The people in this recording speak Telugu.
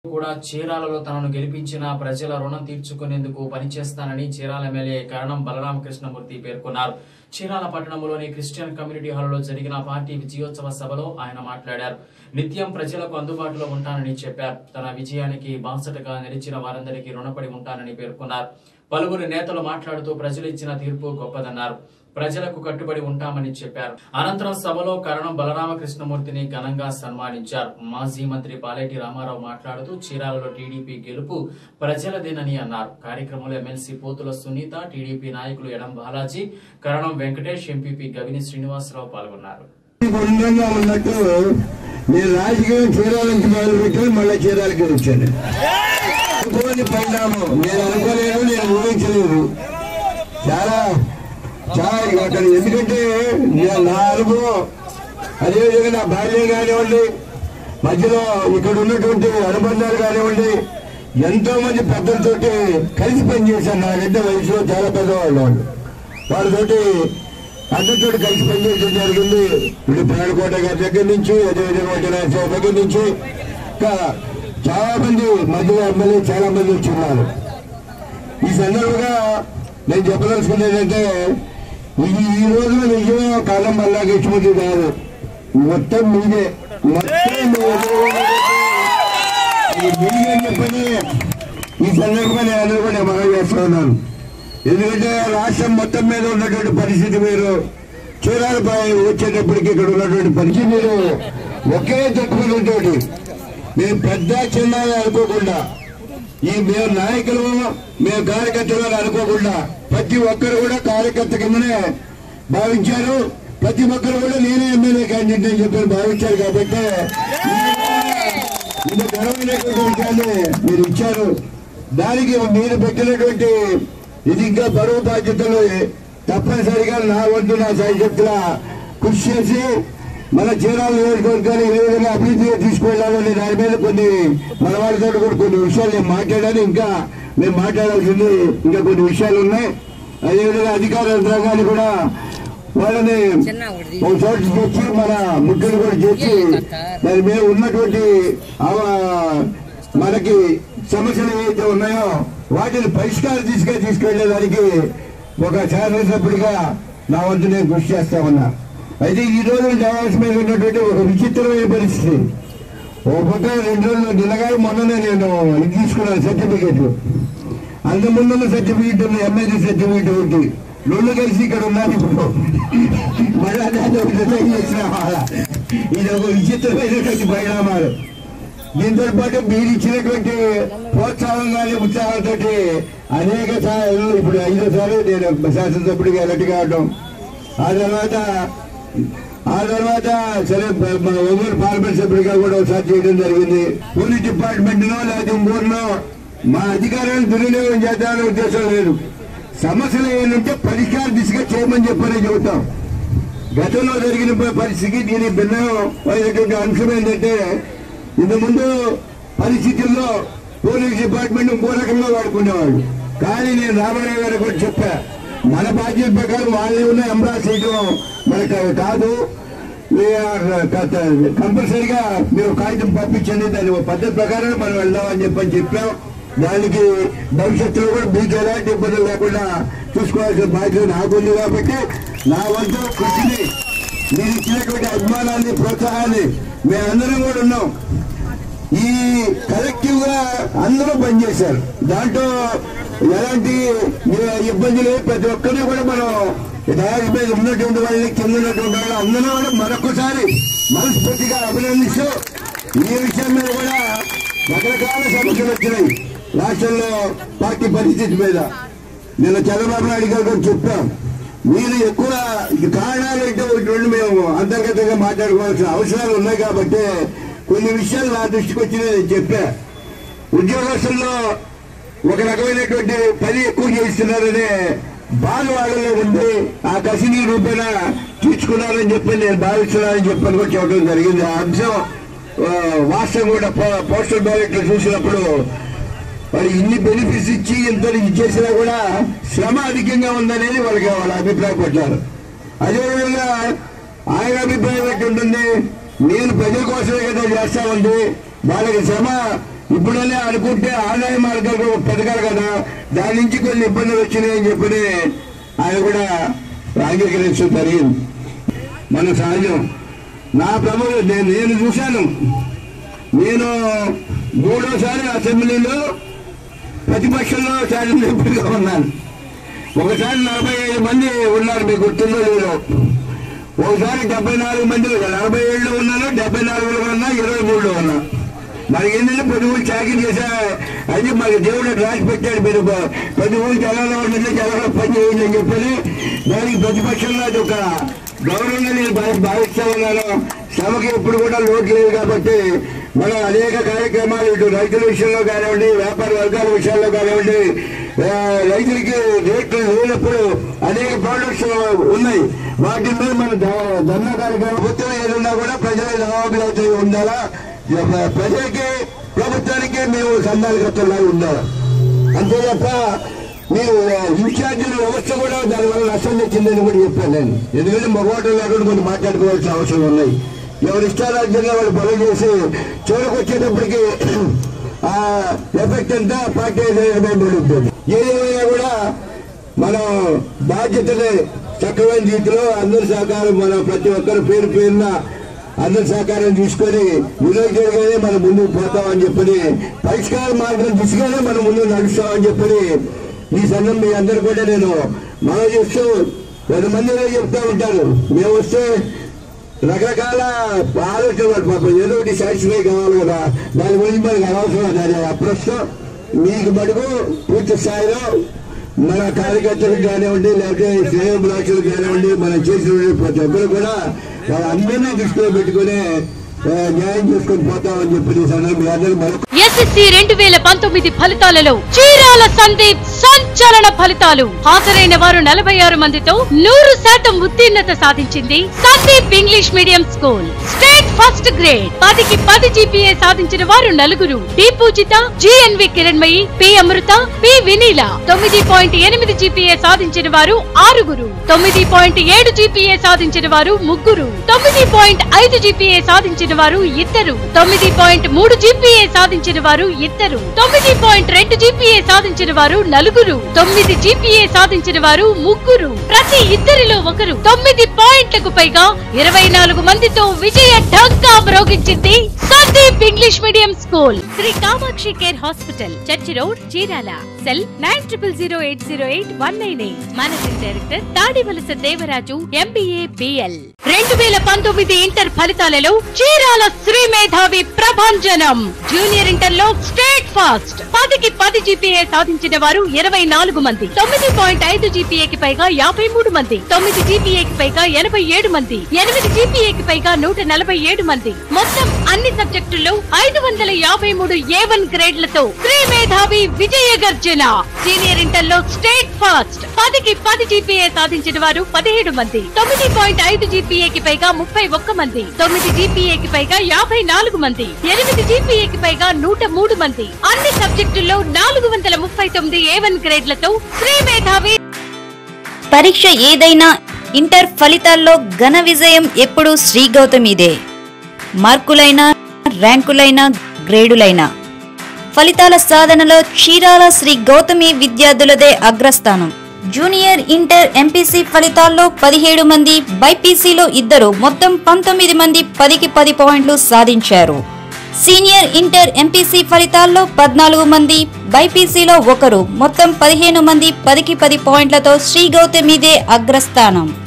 కూడా చీరాలలో తనను గెలిపించిన ప్రజల రుణం తీర్చుకునేందుకు పనిచేస్తానని చీరాల ఎమ్మెల్యే కరణం బలరామకృష్ణమూర్తి పేర్కొన్నారు చీరాల పట్టణంలోని క్రిస్టియన్ కమ్యూనిటీ హాల్లో జరిగిన పార్టీ విజయోత్సవ సభలో ఆయన మాట్లాడారు నిత్యం ప్రజలకు అందుబాటులో ఉంటానని చెప్పారు తన విజయానికి బాసటగా నిలిచిన వారందరికీ రుణపడి ఉంటానని పేర్కొన్నారు పలువురు నేతలు మాట్లాడుతూ ప్రజలు ఇచ్చిన తీర్పు గొప్పదన్నారు ప్రజలకు కట్టుబడి ఉంటామని చెప్పారు అనంతరం సభలో కరణం బలరామకృష్ణమూర్తిని ఘనంగా సన్మానించారు మాజీ మంత్రి పాలేటి రామారావు మాట్లాడుతూ చీరాలలో టీడీపీ గెలుపు ప్రజలదేనని అన్నారు కార్యక్రమంలో ఎమ్మెల్సీ పోతుల సునీత టీడీపీ నాయకులు ఎడం బాలాజీ కరణం వెంకటేష్ ఎంపీపీ గవిని శ్రీనివాసరావు పాల్గొన్నారు గుండ్రంగా ఉన్నట్టు నేను రాజకీయం చీరాల నుంచి మొదలు పెట్టి మళ్ళీ చీరాలకి వచ్చాను అనుకోని పరిణామం నేను అనుకోలేదు నేను ఊహించలేదు చాలా చాలా అక్కడ ఎందుకంటే నేను నా అనుభవం అదేవిధంగా నా బాల్యం కానివ్వండి మధ్యలో ఇక్కడ ఉన్నటువంటి అనుబంధాలు కానివ్వండి ఎంతో మంది పెద్దలతోటి కలిసి పనిచేశాను నాకంటే వయసులో చాలా పెద్దవాళ్ళు వాళ్ళు వాళ్ళతోటి అందరితో కలిసి పనిచేయడం జరిగింది ఇప్పుడు ప్రాణకోట గారి దగ్గర నుంచి అదేవిధంగా వడ్డీరాజు దగ్గర నుంచి ఇంకా చాలా మంది మధ్యలో ఎమ్మెల్యే చాలా మంది వచ్చి ఉన్నారు ఈ సందర్భంగా నేను చెప్పదలుచుకుంది ఏంటంటే ఇది ఈ రోజున నిజమే కాలం మళ్ళా కృష్ణమూర్తి కాదు మొత్తం మీదే మొత్తం మీ ఎదురుగుండా ఈ మీదే అని చెప్పని ఈ సందర్భంగా నేను అందరూ కూడా మనం చేస్తా ఉన్నాను ఎందుకంటే రాష్ట్రం మొత్తం మీద ఉన్నటువంటి పరిస్థితి మీరు చీరాలపై వచ్చేటప్పటికి ఇక్కడ ఉన్నటువంటి పరిస్థితి మీరు ఒకే తట్టుకున్నతో మేము పెద్ద చిన్న అని అనుకోకుండా ఈ మేము నాయకులు మేము కార్యకర్తలు అని అనుకోకుండా ప్రతి ఒక్కరు కూడా కార్యకర్త కిందనే భావించారు ప్రతి ఒక్కరు కూడా నేనే ఎమ్మెల్యే క్యాండిడేట్ అని చెప్పి భావించారు కాబట్టి ఇంత ఘనమైనటువంటి విషయాన్ని మీరు ఇచ్చారు దానికి మీరు పెట్టినటువంటి ఇది ఇంకా బరువు బాధ్యతలు తప్పనిసరిగా నా వంతు నా సాయశక్తుల కృషి చేసి మన చీరాల నియోజకవర్గాన్ని ఏ విధంగా అభివృద్ధిగా తీసుకువెళ్ళాలని దాని మీద కొన్ని మన వాళ్ళతో కూడా కొన్ని విషయాలు నేను మాట్లాడాను ఇంకా మేము మాట్లాడాల్సింది ఇంకా కొన్ని విషయాలు ఉన్నాయి అదేవిధంగా అధికార యంత్రాంగాన్ని కూడా వాళ్ళని ఒక చోట తెచ్చి మన ముగ్గురు కూడా చేసి దాని మీద ఉన్నటువంటి ఆ- మనకి సమస్యలు ఏవైతే ఉన్నాయో వాటిని పరిష్కారం తీసుకొని తీసుకెళ్లేదానికి ఒక శాసనసభ్యుడిగా నా వంతు నేను కృషి చేస్తా ఉన్నా అయితే ఈ రోజు డయాలసిస్ మీద ఉన్నటువంటి ఒక విచిత్రమైన పరిస్థితి ఒక పక్క రెండు రోజులు నిలగాయ మొన్ననే నేను ఇది తీసుకున్నాను సర్టిఫికేట్ అంత ముందున్న సర్టిఫికేట్ ఉంది ఎమ్మెల్యే సర్టిఫికేట్ ఒకటి రెండు కలిసి ఇక్కడ ఉన్నాను ఇప్పుడు మళ్ళా దాన్ని ఒక డిజైన్ చేసిన వాళ్ళ. ఇది ఒక విచిత్రమైనటువంటి పరిణామాలు దీంతో పాటు మీరు ఇచ్చినటువంటి ప్రోత్సాహం కానీ ఉత్సాహంతో అనేక సార్లు ఇప్పుడు ఐదో సార్లు నేను శాసనసభ్యుడిగా ఎలక్ట్ కావడం ఆ తర్వాత ఆ తర్వాత సరే మా ఒంగోలు పార్లమెంట్ సభ్యుడిగా కూడా ఒకసారి చేయడం జరిగింది పోలీస్ డిపార్ట్మెంట్ లో లేదా ఇంకోటిలో మా అధికారాన్ని దుర్వినియోగం చేద్దామనే ఉద్దేశం లేదు సమస్యలు ఏంటంటే పరిష్కార దిశగా చేయమని చెప్పని చెబుతాం గతంలో జరిగిన ప- పరిస్థితికి దీని భిన్నమైనటువంటి అంశం ఏంటంటే ఇంత ముందు పరిస్థితుల్లో పోలీస్ డిపార్ట్మెంట్ ఇంకో రకంగా వాడుకునేవాళ్ళు కానీ నేను రామారావు గారు కూడా చెప్పా మన బాధ్యత ప్రకారం వాళ్ళే ఉన్న ఎంబ్రాస్ చేయడం మనకు అది కాదు కంపల్సరిగా మీరు కాగితం పంపించండి దాని పద్ధతి ప్రకారం మనం వెళ్దామని చెప్పని చెప్పాం దానికి భవిష్యత్తులో కూడా మీకు ఎలాంటి ఇబ్బందులు లేకుండా చూసుకోవాల్సిన బాధ్యత నాకుంది కాబట్టి నా వంతు కృషిని మీరు ఇచ్చినటువంటి అభిమానాన్ని ప్రోత్సాహాన్ని మేమందరం కూడా ఉన్నాం ఈ కలెక్టివ్ గా అందరూ పనిచేశారు దాంట్లో ఎలాంటి ఇబ్బంది లేదు ప్రతి ఒక్కరిని కూడా మనం దారి మీద ఉన్నటువంటి వాళ్ళని కింద ఉన్నటువంటి వాళ్ళు అందరూ కూడా మరొకసారి మనస్ఫూర్తిగా అభినందిస్తూ ఈ విషయం మీద కూడా రకరకాల సమస్యలు వచ్చినాయి రాష్ట్రంలో పార్టీ పరిస్థితి మీద నిన్న చంద్రబాబు నాయుడు గారు కూడా చెప్పాం మీరు ఎక్కువ ఈ కారణాలు ఏంటో ఒకటి రెండు మేము అంతర్గతంగా మాట్లాడుకోవాల్సిన అవసరాలు ఉన్నాయి కాబట్టి కొన్ని విషయాలు నా దృష్టికి వచ్చి నేను చెప్పా ఉద్యోగస్తుల్లో ఒక రకమైనటువంటి పని ఎక్కువ చేస్తున్నారనే బాధ వాళ్ళలో ఉంది ఆ కసిని రూపేణ తీర్చుకున్నారని చెప్పి నేను భావిస్తున్నానని చెప్పని కూడా చెప్పడం జరిగింది ఆ అంశం ఆ, వాస్తవం కూడా పో- పోస్టల్ బ్యాలెట్ లో చూసినప్పుడు మరి ఇన్ని బెనిఫిట్స్ ఇచ్చి ఇంత ఇచ్చేసినా కూడా శ్రమ అధికంగా ఉందనేది వాళ్ళకి వాళ్ళ అభిప్రాయపడ్డారు అదేవిధంగా ఆయన అభిప్రాయం ఎట్టుంటుంది నేను ప్రజల కోసమే కదా చేస్తా ఉంది వాళ్ళకి శ్రమ ఇప్పుడనే అనుకుంటే ఆదాయ మార్గాలు పథకాలు కదా దాని నుంచి కొన్ని ఇబ్బందులు వచ్చినాయని చెప్పి ఆయన కూడా అంగీకరించడం జరిగింది మన సహజం నా ప్రముఖ నేను నేను చూశాను నేను మూడోసారి అసెంబ్లీలో ప్రతిపక్షంలో శాసనసభ్యుడిగా ఉన్నాను ఒకసారి నలభై ఐదు మంది ఉన్నారు మీకు గుర్తుందో లేదో ఒకసారి డెబ్బై నాలుగు మంది నలభై ఏళ్ళు ఉన్నాను డెబ్బై నాలుగులో ఉన్నా ఇరవై మూడులో ఉన్నా మరి ఏంటంటే ప్రతి ఊరు చాకరీ చేసా అది మాకు దేవుడు రాసి పెట్టాడు మీరు ప- ప్రతి ఊరు జనంలో ఉండండి జనంలో పని చేయండి అని చెప్పని దానికి ప్రతిపక్షంలో అది ఒక గౌరవంగా నేను భావి- భావిస్తా ఉన్నాను శ్రమకి ఎప్పుడు కూడా లోటు లేదు కాబట్టి మనం అనేక కార్యక్రమాలు ఇటు రైతుల విషయంలో కానివ్వండి వ్యాపార వర్గాల విషయాల్లో కానివ్వండి ఆ, రైతులకి రేట్లు లేనప్పుడు అనేక ప్రోడక్ట్స్ ఉన్నాయి వాటి మీద మన ధ- ధర్నా కార్యక్రమం ప్రభుత్వం ఏదన్నా కూడా ప్రజల జవాబులు ఉండాలా ప్ర- ప్రజలకి ప్రభుత్వానికి మేము సంధానకర్తలాగా ఉండాలి అంతే తప్ప మీరు ఇన్ఛార్జీల వ్యవస్థ కూడా దానివల్ల నష్టం తెచ్చిందని కూడా చెప్పాను నేను ఎందుకంటే మగవాటం లేకుండా కొన్ని మాట్లాడుకోవాల్సిన అవసరం ఉన్నాయి ఎవరి ఇష్టారాజ్యంగా వాళ్ళు పనులు చేసి చివరికి వచ్చేటప్పటికి ఆ ఎఫెక్ట్ అంతా పార్టీ ఉంటుంది ఏదేమైనా కూడా మనం బాధ్యతని చక్కమైన రీతిలో అందరి సహకారం మన ప్రతి ఒక్కరు పేరు పేరున అందరి సహకారం తీసుకొని విరోధులుగానే మనం ముందుకు పోతామని చెప్పని పరిష్కార మార్గం దిశగానే మనం ముందుకు నడుస్తామని చెప్పని ఈ సంఘం మీ అందరు కూడా నేను మనం చేస్తూ పది మంది చెప్తా ఉంటారు మేము వస్తే రకరకాల ఆలోచనలు పాపం ఏదో ఒకటి సాటిస్ఫై కావాలి కదా దాని గురించి మనకి అనవసరం దాని అప్రస్తుతం మీకు మటుకు పూర్తి స్థాయిలో మన కార్యకర్తలకు కానివ్వండి లేకపోతే శ్రేయోభిలాషులకు కానివ్వండి మనం చేసిన ప్రతి ఒక్కరు కూడా వాళ్ళందరినీ దృష్టిలో పెట్టుకుని ఆ, న్యాయం చేసుకొని పోతామని చెప్పి ఈ సందర్భంగా మీ అందరూ మరొక ఎస్ఎస్సి రెండు వేల పంతొమ్మిది ఫలితాలలో చీరాల సందీప్ సంచలన ఫలితాలు హాజరైన వారు నలభై ఆరు మందితో నూరు శాతం ఉత్తీర్ణత సాధించింది Sandeep English medium school state first grade పదికి పది జీపీఏ సాధించిన వారు నలుగురు D Poojitha GNV Kiranmayi P Amrutha P Vineela తొమ్మిది పాయింట్ ఎనిమిది జీపీఏ సాధించిన వారు ఆరుగురు తొమ్మిది పాయింట్ ఏడు జీపీఏ సాధించిన వారు ముగ్గురు తొమ్మిది పాయింట్ ఐదు జీపీఏ సాధించిన వారు ఇద్దరు తొమ్మిది పాయింట్ మూడు జీపీఏ సాధించిన వారు ఇద్దరు తొమ్మిది పాయింట్ రెండు జీపీఏ సాధించిన వారు నలుగురు తొమ్మిది జీపీఏ సాధించిన వారు ముగ్గురు ప్రతి ఇద్దరిలో ఒకరు తొమ్మిది పాయింట్లకు పైగా ఇరవై నాలుగు మందితో విజయ ఢంకా మ్రోగించింది Sandeep English medium school Shri Kamakshi care hospital church road Chirala cell nine triple zero eight zero eight one nine eight managing director Tadivalasa Devaraju MBA BL రెండు వేల పంతొమ్మిది ఇంటర్ ఫలితాలలో చీరాల శ్రీ మేధావి ప్రభంజనం జూనియర్ ఇంటర్ లో స్టేట్ ఫాస్ట్ పదికి పది జీపీఏ సాధించిన వారు ఇరవై నాలుగు మంది తొమ్మిది పాయింట్ ఐదు జీపీఏకి పైగా యాభై మూడు మంది తొమ్మిది జీపీఏకి పైగా ఎనభై ఏడు మంది ఎనిమిది జీపీఏకి పైగా నూట నలభై ఏడు మంది మొత్తం అన్ని సబ్జెక్టుల్లో ఐదు వందల యాభై మూడు ఏ వన్ గ్రేడ్లతో శ్రీ మేధావి విజయ గర్జన సీనియర్ ఇంటర్ లో స్టేట్ ఫాస్ట్ పదికి పది జీపీఏ సాధించిన వారు పదిహేడు మంది తొమ్మిది పాయింట్ ఐదు జీపీఏకి పైగా ముప్పై ఒక్క మంది తొమ్మిది జీపీఏకి పైగా యాభై నాలుగు మంది ఎనిమిది జీపీఏకి పైగా నూట మూడు మంది అన్ని సబ్జెక్టుల్లో నాలుగు వందల ముప్పై తొమ్మిది ఏ వన్ గ్రేడ్లతో శ్రీ మేధావి పరీక్ష ఏదైనా ఇంటర్ ఫలితాల్లో ఘన విజయం ఎప్పుడూ శ్రీ గౌతమిదే మార్కులైనా ర్యాంకులైనా గ్రేడులైనా ఫలితాల సాధనలో చీరాల శ్రీ గౌతమి విద్యార్థులదే అగ్రస్థానం జూనియర్ ఇంటర్ ఎంపీసీ ఫలితాల్లో పదిహేడు మంది బైపీసీలో ఇద్దరు మొత్తం పంతొమ్మిది మంది పదికి పది పాయింట్లు సాధించారు సీనియర్ ఇంటర్ ఎంపీసీ ఫలితాల్లో పద్నాలుగు మంది బైపీసీలో ఒకరు మొత్తం పదిహేను మంది పదికి పది పాయింట్లతో శ్రీ గౌతమిదే అగ్రస్థానం